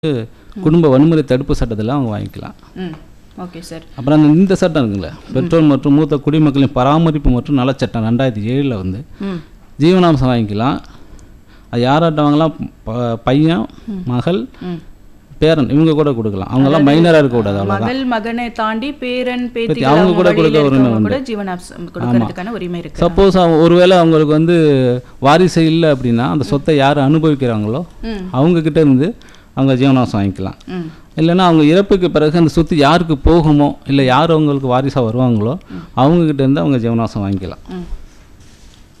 குடும்ப வன்முறை தடுப்பு சட்டத்தில் அவங்க வாங்கிக்கலாம் ம் ஓகே சார் அப்புறம் அந்த இந்த சட்டம் இருக்குல்ல பெற்றோர் மற்றும் மூத்த குடிமக்களின் பராமரிப்பு மற்றும் நலச்சட்டம் ரெண்டாயிரத்தி ஏழில் வந்து ம் ஜீவனாம்சம் வாங்கிக்கலாம் அது யாராட்ட வாங்கலாம் ப- பையன் மகள் ம் பேரன் இவங்க கூட கொடுக்கலாம் அவங்கெல்லாம் மைனராக இருக்கக்கூடாது அவ்வளோதான் மகள் மகனை தாண்டி பேரன் பேத்தி அவங்க கூட கொடுக்க உரிமை கூட ஜீவனாம்சம் கொடுக்கறதுக்கான உரிமை இருக்கு சப்போஸ் ஒருவேளை அவங்களுக்கு வந்து வாரிசு இல்லை அப்படின்னா அந்த சொத்தை யார் அனுபவிக்கிறாங்களோ ம் அவங்க கிட்ட இருந்து அவங்க ஜீவனாம்சம் வாங்கிக்கலாம் ம் இல்லைன்னா அவங்க இறப்புக்கு பிறகு அந்த சொத்து யாருக்கு போகுமோ இல்லை யார் அவங்களுக்கு வாரிசாக வருவாங்களோ அவங்க கிட்ட இருந்து அவங்க ஜீவனாம்சம் வாங்கிக்கலாம் ம்